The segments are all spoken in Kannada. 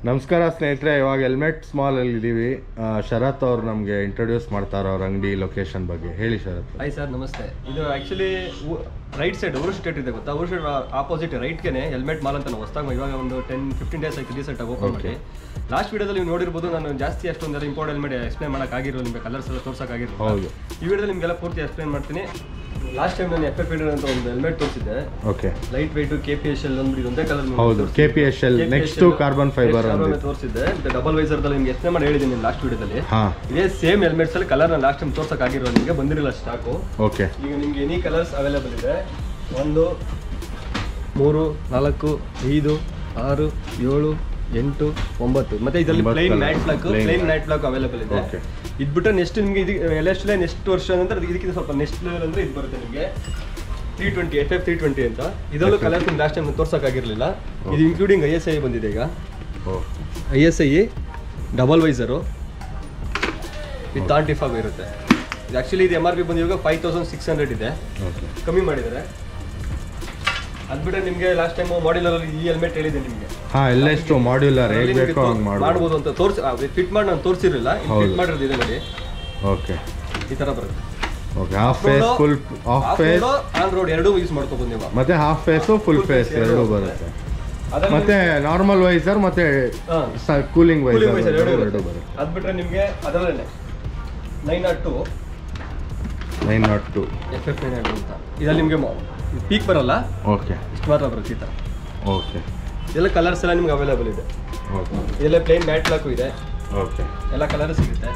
ನಮಸ್ಕಾರ ಸ್ನೇಹಿತರೆ ಇವಾಗ ಹೆಲ್ಮೆಟ್ ಸ್ಮಾಲ್ ಅಲ್ಲಿ ಇದೀವಿ ಆ, ಶರತ್ ಅವ್ರು ನಮಗೆ ಇಂಟ್ರೊಡ್ಯೂಸ್ ಮಾಡ್ತಾರೆ ಅವ್ರ ಅಂಗಡಿ ಲೊಕೇಶನ್ ಬಗ್ಗೆ ಹೇಳಿ ಶರತ್ ಹಾಯ್ ಸರ್ ನಮಸ್ತೆ ಇದು ಆ್ಯಕ್ಚುಲಿ ರೈಟ್ ಸೈಡ್ ಊರು ಸ್ಟೇಟ್ ಇದೆ ಗೊತ್ತಾ ಊರು ಸ್ಟೇಟ್ ಆಪೋಸಿಟ್ ರೈಟ್ಗೆ ಹೆಲ್ಮೆಟ್ ಮಾಲ್ ಅಂತ ನಾವು ಹೊಸ್ದಾಗಿ ಇವಾಗ ಒಂದು ಟೆನ್ ಫಿಫ್ಟೀನ್ ಡೇಸ್ ಆಯ್ತು ರೀಸೆಂಟಾಗಿ ಓಪನ್ ಮಾಡಿ ಲಾಸ್ಟ್ ವಿಡಿಯೋದಲ್ಲಿ ನೀವು ನೋಡಿರ್ಬೋದು ನಾನು ಜಾಸ್ತಿ ಅಷ್ಟೊಂದೆಲ್ಲ ಇಂಪೋರ್ಟ್ ಹೆಲ್ಮೆಟ್ ಎಕ್ಸ್ಪ್ಲೇನ್ ಮಾಡೋಕ್ಕಾಗಿರೋ ನಿಮಗೆ ಕಲರ್ಸ್ ಎಲ್ಲ ತೋರ್ಸೋಕ್ಕಾಗಿರೋ ಹೌದು ಈ ವಿಡಿಯೋದಲ್ಲಿ ನಿಮಗೆಲ್ಲ ಪೂರ್ತಿ ಎಕ್ಸ್ಪ್ಲೇನ್ ಮಾಡ್ತೀನಿ ಲಾಸ್ಟ್ ಟೈಮ್ ನಾನು ಎಫ್ ಎಫ್ ಅಂತ ಒಂದು ಹೆಲ್ಮೆಟ್ ತೋರಿಸಿದ್ದೆ okay light weight K P S L ಅಂದ್ಬಿಟ್ಟು ಒಂದೇ ಕಲರ್ ಹೌದು K P S L next carbon fibre ಒಂದು ತೋರಿಸಿದ್ದೆ ಡಬಲ್ ವೈಸರ್ದಲ್ಲಿ ನಿಮ್ಗೆ ಎಕ್ಸ್ಪ್ಲೇನ್ ಮಾಡಿ ಹೇಳಿದ್ದೀನಿ ಲಾಸ್ಟ್ ವಿಡಿಯೋದಲ್ಲಿ ಹಾ ಇದೇ ಸೇಮ್ ಹೆಲ್ಮೆಟ್ಸ್ ಅಲ್ಲಿ ಕಲರ್ ಲಾಸ್ಟ್ ಟೈಮ್ ತೋರ್ಸೋಕ್ಕಾಗಿರೋ ನಿಮಗೆ ಬಂದಿರಲಿಲ್ಲ ಸ್ಟಾಕು ಓಕೆ ಈಗ ನಿಮ್ಗೆ ಎನಿ ಕಲರ್ಸ್ ಅವೈಲೇಬಲ್ ಇದೆ ಒಂದು ಮೂರು ನಾಲ್ಕು ಐದು ಆರು ಏಳು ಎಂಟು ಒಂಬತ್ತು ಮತ್ತೆ ಇದರಲ್ಲಿ ಒಂಬತ್ತು plain colour. Matt black Plain plain matt black available ಇದೆ Okay. ಇದ್ಬಿಟ್ಟು ನೆಕ್ಸ್ಟ್ ನಿಮಗೆ ಇದು ಎಲ್ಲ ನೆಕ್ಸ್ಟ್ ವರ್ಷ ನಂತರ ಇದಕ್ಕಿಂತ ಸ್ವಲ್ಪ ನೆಕ್ಸ್ಟ್ ಲೆವೆಲ್ ಅಂದ್ರೆ ಇದು ಬರುತ್ತೆ ನಿಮಗೆ three twenty F F three twenty ಅಂತ ಇದರಲ್ಲೂ ಕಲರ್ ನಿಮ್ಗೆ ಲಾಸ್ಟ್ ಟೈಮ್ ತೋರ್ಸೋಕ್ಕಾಗಿರಲಿಲ್ಲ ಇದು ಇನ್ಕ್ಲೂಡಿಂಗ್ ಐ ಎಸ್ ಐ ಬಂದಿದೆ ಈಗ oh I S I double visor with anti fog ಇರುತ್ತೆ ಇದು ಆ್ಯಕ್ಚುಲಿ ಇದು ಎಮ್ ಆರ್ ಪಿ ಬಂದು ಇವಾಗ five thousand six hundred okay ಓಕೆ ಕಮ್ಮಿ ಮಾಡಿದ್ದಾರೆ ಅದ್ಬಿಟ್ರೆ ನಿಮಗೆ ಲಾಸ್ಟ್ ಟೈಮ್ ಮಾಡಿಲರಲ್ಲಿ ಈ ಹೆಲ್ಮೆಟ್ ಹೇಳಿದೆ ನಿಮಗೆ ಹಾ ಎಲ್ಲೆಷ್ಟು ಮಾಡ್ಯುಲರ್ ಹೇಗೆ ಬೇಕೋ ಹಂಗೆ ಮಾಡ್ಬೋದು ಮಾಡ್ಬೋದು ಅಂತ ತೋರಿಸಿ ಫಿಟ್ ಮಾಡಿ ನಾನು ತೋರಿಸಿರಲಿಲ್ಲ ಹೌದು. ಫಿಟ್ ಮಾಡಿರೋದು ಇದೆ ನೋಡಿ ಓಕೆ ಈ ಥರ ಬರುತ್ತೆ okay half face full half face on road ಎರಡೂ ಯೂಸ್ ಮಾಡ್ಕೋಬೋದು ನೀವು ಮತ್ತೆ ಹಾಫ್ ಫೇಸು ಫುಲ್ ಫೇಸ್ ಎರಡೂ ಬರುತ್ತೆ ಮತ್ತೆ ನಾರ್ಮಲ್ ವೈಸರ್ ಮತ್ತೆ ಕೂಲಿಂಗ್ ಕೂಲಿಂಗ್ ವೈಸರ್ ಎರಡು ಎರಡು ಬರುತ್ತೆ ಬರುತ್ತೆ ಅದ್ಬಿಟ್ರೆ ನಿಮಗೆ ಅದರಲ್ಲೇ nine nought two nine nought two F F nine ಅಂತ ಇದರಲ್ಲಿ ನಿಮಗೆ ಪೀಕ್ ಬರಲ್ಲ ಓಕೆ ಇಷ್ಟು ಮಾತ್ರ ಬರುತ್ತೆ ಈ ಥರ ಓಕೆ ಎಲ್ಲ ಕಲರ್ಸ್ ಎಲ್ಲ ನಿಮ್ಗೆ ಅವೈಲೇಬಲ್ ಇದೆ ಓಕೆ ಇದೆಲ್ಲ ಪ್ಲೇನ್ ಮ್ಯಾಟ್ ಬ್ಲಾಕು ಇದೆ ಓಕೆ ಎಲ್ಲ ಕಲರ್ ಸಿಗುತ್ತೆ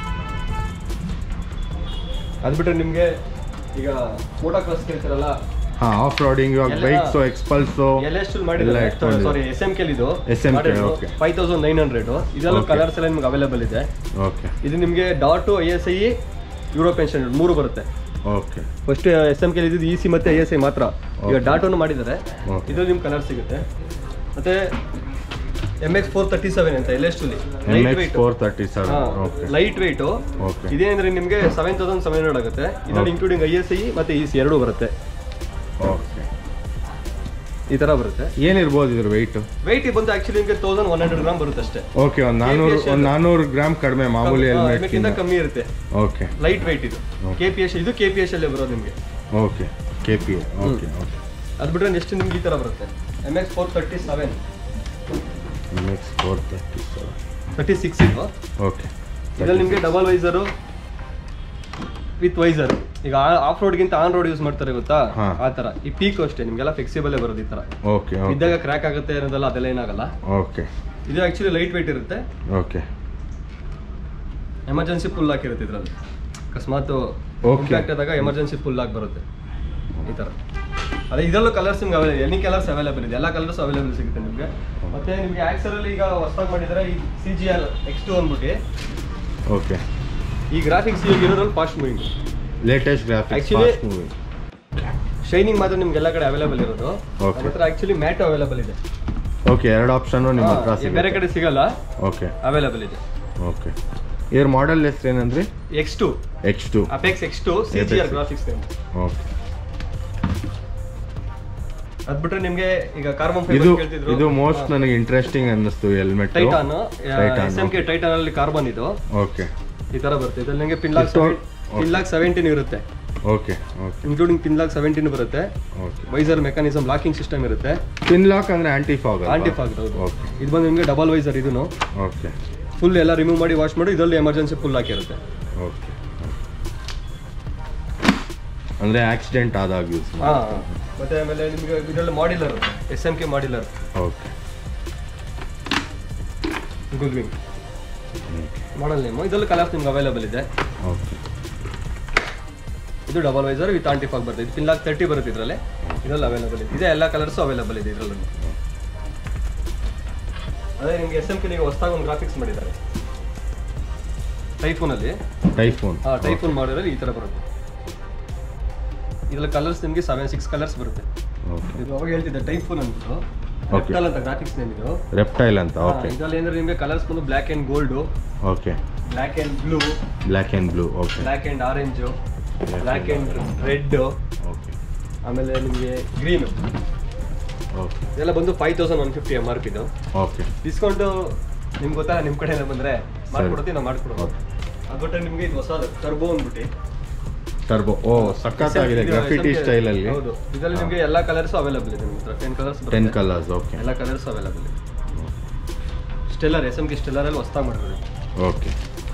ಅದು ಬಿಟ್ಟರೆ ನಿಮಗೆ ಈಗ ಮೋಟೋ ಕ್ರಾಸ್ ಕೇಳ್ತಿರಲ್ಲ ಹಾ ಆಫ್ ರೋಡಿಂಗ್ ಇವಾಗ ಎಲ್ಲ- ಬೈಕ್ಸು ಎಕ್ಸ್ಪಲ್ಸು ಎಲ್ಲ ಎಷ್ಟು ಎಲ್ಲ ಮಾಡಿದ್ದಾರೆ ಇಟ್ಕೊಂಡಿದ್ದಾರೆ. ಸಾರಿ ಎಸ್ ಎಮ್ ಕೆಲ್ ಇದು SMK, okay. Five thousand nine hundred ಇದೆಲ್ಲ Okay. ಕಲರ್ಸ್ ಎಲ್ಲ ನಿಮ್ಗೆ ಅವೈಲೇಬಲ್ ಇದೆ ಓಕೆ ಇದು ನಿಮಗೆ dot I S I European standard ಮೂರು ಬರುತ್ತೆ ಓಕೆ ಫಸ್ಟ್ ಎಸ್ ಎಮ್ ಕೆಲ್ ಇದ್ದು ಇ ಸಿ ಮತ್ತೆ ಐ ಎಸ್ ಐ ಮಾತ್ರ ಈಗ Okay. ಡಾಟನ್ನು ಮಾಡಿದ್ದಾರೆ Okay. ಇದು ನಿಮ್ಗೆ ಕಲರ್ ಸಿಗುತ್ತೆ ಮತ್ತೆ M X four thirty seven ಅಂತ L S M light X weight four thirty seven okay light weight okay ಇದೇನಂದ್ರೆ ನಿಮಗೆ ಸೆವೆನ್ ತೌಸಂಡ್ ಸೆವೆನ್ ಹಂಡ್ರೆಡ್ ಆಗುತ್ತೆ ಇದರಲ್ಲಿ Okay. Including I S I ಮತ್ತೆ ಇ ಸಿ ಎರಡೂ ಬರುತ್ತೆ ಓಕೆ ಈ ತರ ಬರುತ್ತೆ ಏನಿರ್ಬೋದು ಇದ್ರ ವೆಯ್ಟ್ ವೆಯ್ಟ್ ಬಂದು ಆಕ್ಚುಲಿ ನಿಮಗೆ ತೌಸಂಡ್ ಒನ್ ಹಂಡ್ರೆಡ್ ಗ್ರಾಮ್ ಬರುತ್ತೆ ಅಷ್ಟೇ ಓಕೆ ಒಂದು ನಾನ್ನೂರು KPSL. ಒಂದು ನಾನ್ನೂರು ಗ್ರಾಮ್ ಕಡಿಮೆ ಮಾಮೂಲಿ ಹೆಲ್ಮೆಟ್ ಹೆಲ್ಮೆಟ್ಗಿಂತ ಕಮ್ಮಿ ಇರುತ್ತೆ ಓಕೆ ಲೈಟ್ ವೆಯ್ಟ್ ಇದು Okay. ಕೆ ಪಿ ಎಸ್ ಇದು ಕೆ ಪಿ ಎಸ್ ಅಲ್ಲೇ ಬರೋದು ನಿಮಗೆ okay K P okay okay ಅದು ಬಿಟ್ಟರೆ ನೆಕ್ಸ್ಟ್ ನಿಮ್ಗೆ ಈ ತರ ಬರುತ್ತೆ M X four thirty seven M X four thirty seven thirty six ಇದು ಓಕೆ ಇದ್ರಲ್ಲಿ ನಿಮಗೆ ಡಬಲ್ ವೈಸರು ವಿತ್ ವೈಸರ್ ಈಗ ಆಫ್ ರೋಡ್ಗಿಂತ ಆನ್ ರೋಡ್ ಯೂಸ್ ಮಾಡ್ತಾರೆ ಗೊತ್ತಾ ಹಾ. ಆ ತರ ಈ ಪೀಕ್ ಅಷ್ಟೇ ನಿಮ್ಗೆಲ್ಲ ಫ್ಲೆಕ್ಸಿಬಲ್ ಬರೋದು ಈ ತರ ಓಕೆ ಓಕೆ ಇದ್ದಾಗ ಕ್ರ್ಯಾಕ್ ಆಗುತ್ತೆ ಅನ್ನೋದಲ್ಲ ಅದೆಲ್ಲ ಏನಾಗಲ್ಲ ಓಕೆ ಇದು ಆಕ್ಚುಲಿ ಲೈಟ್ ವೆಯ್ಟ್ ಇರುತ್ತೆ ಓಕೆ ಎಮರ್ಜೆನ್ಸಿ ಫುಲ್ ಹಾಕಿರುತ್ತೆ ಇದರಲ್ಲಿ ಅಕಸ್ಮಾತ್ Okay. ಇಂಪ್ಯಾಕ್ಟ್ ಆದಾಗ ಎಮರ್ಜೆನ್ಸಿ ಫುಲ್ ಆಗಿ ಬರುತ್ತೆ ಈ ಥರ ಅದೇ ಇದರಲ್ಲೂ ಕಲರ್ಸ್ ನಿಮ್ಗೆ ಅವೈಲೇಬಲ್ ಎನಿ ಕಲರ್ಸ್ ಅವೈಲೇಬಲ್ ಇದೆ ಎಲ್ಲ ಕಲರ್ಸ್ ಅವೈಲೇಬಲ್ ಸಿಗುತ್ತೆ ನಿಮಗೆ ಮತ್ತೆ ನಿಮಗೆ ಆಕ್ಸರಲ್ಲಿ ಈಗ ಹೊಸದಾಗಿ ಮಾಡಿದರೆ ಈ C G L X two ಅಂದ್ಬಿಟ್ಟು ಓಕೆ ಈ ಗ್ರಾಫಿಕ್ಸ್ ಈಗ ಇರೋದ್ರಲ್ಲಿ fast moving latest graphics Actually- fast moving shining ಮಾತ್ರ ನಿಮ್ಗೆ ಎಲ್ಲ ಕಡೆ ಅವೈಲೇಬಲ್ ಇರೋದು Okay. ಹತ್ರ ಆಕ್ಚುಲಿ ಮ್ಯಾಟ್ ಅವೈಲೇಬಲ್ ಇದೆ ಓಕೆ ಎರಡು ಆಪ್ಷನ್ನು ನಿಮ್ಮ ಹತ್ರ ಹಾ, ಈ ಬೇರೆ ಸಿಗುತ್ತೆ ಕಡೆ ಸಿಗಲ್ಲ ಓಕೆ ಅವೈಲೇಬಲ್ ಇದೆ ಓಕೆ ಇದ್ರ ಮಾಡೆಲ್ ಹೆಸರು ಏನಂದ್ರಿ X two X two apex X two C G R Apex. Graphics okay ಅದ್ ಬಿಟ್ರೆ ನಿಮ್ಗೆ ಈಗ ಕಾರ್ಬನ್ ಇದು ಫೈಬರ್ ಕೇಳ್ತಿದ್ರು ಇದು ಮೋಸ್ಟ್ ನನಗೆ ಇಂಟ್ರೆಸ್ಟಿಂಗ್ ಅನ್ನಿಸ್ತು helmet Titan Titan, S M K Titan ಅಲ್ಲಿ ಕಾರ್ಬನ್ ಇದು ಓಕೆ ಈ ತರ ಬರುತ್ತೆ ಇದ್ರಲ್ಲಿ ನಿಮಗೆ ಪಿನ್ ಲಾಕ್ ಇದು- ಪಿನ್ ಲಾಕ್ ಸೆವೆಂಟೀನ್ ಇರುತ್ತೆ okay okay including pin lock seventeen ಬರುತ್ತೆ okay visor mechanism locking system ಇರುತ್ತೆ ಪಿನ್ ಲಾಕ್ ಅಂದ್ರೆ ಆಂಟಿ ಫಾಗ್ ಆಂಟಿ ಫಾಗ್ ಹೌದು ಓಕೆ ಇದು ಬಂದು ನಿಮಗೆ ಡಬಲ್ ವೈಸರ್ ಇದನ್ನು ಓಕೆ ಫುಲ್ ಎಲ್ಲ ರಿಮೂವ್ ಮಾಡಿ ವಾಶ್ ಮಾಡಿ ಇದರಲ್ಲಿ ಎಮರ್ಜೆನ್ಸಿ ಫುಲ್ ಹಾಕಿರುತ್ತೆ ಓಕೆ ಅಂದ್ರೆ ಆಕ್ಸಿಡೆಂಟ್ ಆದಾಗ ಯೂಸ್ ಹಾ ಮತ್ತೆ ಆಮೇಲೆ ನಿಮಗೆ ಇದರಲ್ಲಿ modular S M K modular okay gullwing model name ಇದರಲ್ಲಿ ಕಲರ್ಸ್ ನಿಮ್ಗೆ ಅವೈಲೇಬಲ್ ಇದೆ ಓಕೆ ಇದು double visor with anti fog ಬರುತ್ತೆ ಇದು ಪಿನ್ ಲಾಕ್ ತರ್ಟಿ ಬರುತ್ತೆ ಇದರಲ್ಲಿ ಇದರಲ್ಲಿ ಅವೈಲೇಬಲ್ ಇದೆ ಇದೆ ಎಲ್ಲ ಕಲರ್ಸು ಅವೈಲೇಬಲ್ ಇದೆ ಇದರಲ್ಲಿ ಅದೇ ನಿಮಗೆ ಎಸ್ ಎಂ ಕೆ ಹೊಸದಾಗಿ ಒಂದು ಗ್ರಾಫಿಕ್ಸ್ ಮಾಡಿದ್ದಾರೆ ಟೈಫೋನಲ್ಲಿ ಟೈಫೋನ್ ಆ ಟೈಫೋನ್ ಮಾಡಿದ್ರೆ ಈ ಥರ ಬರುತ್ತೆ ಇದರಲ್ಲಿ ಕಲರ್ಸ್ ನಿಮಗೆ ಸೆವೆನ್ ಸಿಕ್ಸ್ ಕಲರ್ಸ್ ಬರುತ್ತೆ ಓಕೆ ಇದು ಅವಾಗ ಹೇಳ್ತಿದ್ದೆ ಟೈಫೋನ್ ಅಂದ್ಬಿಟ್ಟು Okay. Reptile ಅಂತ ಗ್ರಾಫಿಕ್ಸ್ ನೇಮ್ ಇದು ರೆಪ್ಟೈಲ್ ಅಂತ ಓಕೆ ಇದರಲ್ಲಿ ಏನಂದ್ರೆ ನಿಮಗೆ ಕಲರ್ಸ್ ಬಂದು black and gold okay black and blue black and blue okay black and orange black and red okay ಆಮೇಲೆ ನಿಮಗೆ ಗ್ರೀನು ಓಕೆ ಇದೆಲ್ಲ ಬಂದು five thousand one fifty M R P ಇದು ಓಕೆ ಡಿಸ್ಕೌಂಟು ನಿಮ್ಗೆ ಗೊತ್ತಾ ನಿಮ್ಮ ಕಡೆಯಿಂದ ಬಂದರೆ ಮಾಡ್ಕೊಡ್ತೀವಿ ನಾವು ಮಾಡ್ಕೊಡೋದು ಓಕೆ ಅದು ಬಿಟ್ಟರೆ ನಿಮಗೆ ಇದು ಹೊಸ ಟರ್ಬೋ ಅಂದ್ಬಿಟ್ಟು ಟರ್ಬೋ ಓ ಸಖತ್ತಾಗಿದೆ ಇದು ಗ್ರಾಫಿಟಿ SMK ಸ್ಟೈಲಲ್ಲಿ ಹೌದು ಇದರಲ್ಲಿ ನಿಮಗೆ ಎಲ್ಲ ಕಲರ್ಸ್ ಅವೈಲೇಬಲ್ ಇದೆ ನಿಮ್ಮ ಹತ್ರ ten colours ten colours okay ಎಲ್ಲ ಕಲರ್ಸ್ ಅವೈಲೇಬಲ್ ಇದೆ ಸ್ಟೆಲ್ಲರ್ ಎಸ್ ಎಮ್ ಕೆ ಸ್ಟೆಲ್ಲರಲ್ಲಿ ಹೊಸ್ದಾಗಿ ಮಾಡಿರೋದು ಓಕೆ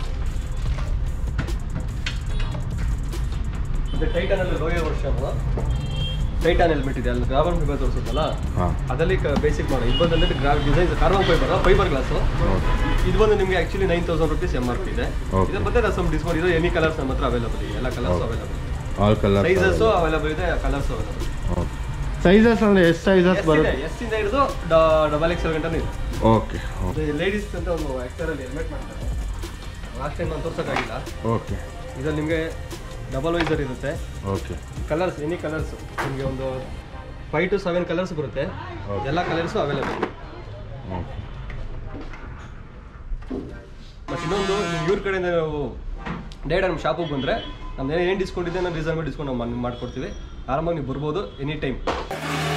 ಇದು ಟೈಟನಲ್ಲಿ ಲೋಯರ್ ವರ್ಷನ್ ಟೈಟಾನ್ ಹೆಲ್ಮೆಟ್ ಇದೆ ಅಲ್ಲಿ ಗ್ರಾಬನ್ ಫೈಬರ್ ತೋರಿಸುತ್ತಲ್ಲ ಹಾಂ ಅದರಲ್ಲಿ ಬೇಸಿಕ್ ಮಾಡೋ ಇದು ಬಂದು ಗ್ರಾ design carbon fibre fibre glass okay ಇದು ಬಂದು ನಿಮಗೆ actually nine thousand rupees M R P ಇದೆ Okay. ಇದು ಬಂದರೆ ಸಮ್ ಡಿಸ್ಕೌಂಟ್ ಇದೆ ಎನಿ ಕಲರ್ಸ್ ನಮ್ಮ ಹತ್ರ ಅವೈಲೇಬಲ್ ಇದೆ ಎಲ್ಲ colours Okay. Available all colour sizes available ಇದೆ ಕಲರ್ಸ್ ಅವೈಲೇಬಲ್ ಓಕೆ ಸೈಜಸ್ ಅಂದರೆ ಎಷ್ಟು ಸೈಜಸ್ ಬರುತ್ತೆ ಎಸ್ ಇಂದ ಹಿಡಿದು ಡಬಲ್ ಎಕ್ಸೆಲ್ ಗಂಟೆ ಇದೆ ಓಕೆ ಓಕೆ ಲೇಡೀಸ್ ಅಂತ ಒಂದು ಆಕ್ಟರಲ್ಲಿ ಹೆಲ್ಮೆಟ್ ಮಾಡ್ತಾರೆ ಲಾಸ್ಟ್ ಟೈಮ್ ನಾನು ತೋರ್ಸೋಕ್ಕಾಗಿಲ್ಲ ಓಕೆ ಇದ್ರಲ್ಲಿ ನಿಮಗೆ ಡಬಲ್ ವೈಸರ್ ಇರುತ್ತೆ ಓಕೆ ಕಲರ್ಸ್ ಎನಿ ಕಲರ್ಸ್ ನಿಮಗೆ ಒಂದು ಫೈವ್ ಟು ಸೆವೆನ್ ಕಲರ್ಸ್ ಬರುತ್ತೆ Okay. ಎಲ್ಲ ಕಲರ್ಸು ಅವೈಲೇಬಲ್ ಓಕೆ ಮತ್ತು ಇನ್ನೊಂದು ನೀವು ಇವ್ರ ಕಡೆಯಿಂದ ನಾವು ಡೈರೆಕ್ಟ್ ನಮ್ಮ ಶಾಪಿಗೆ ಬಂದರೆ ನಮ್ದು ಏನು ಡಿಸ್ಕೌಂಟ್ ಇದೆ ನಾನು ರೀಸನಬಲ್ ಡಿಸ್ಕೌಂಟ್ ನಾವು ಮಾಡ್- ಮಾಡ್ಕೊಡ್ತೀವಿ ಆರಾಮಾಗಿ ನೀವು ಬರ್ಬೋದು ಎನಿ ಟೈಮ್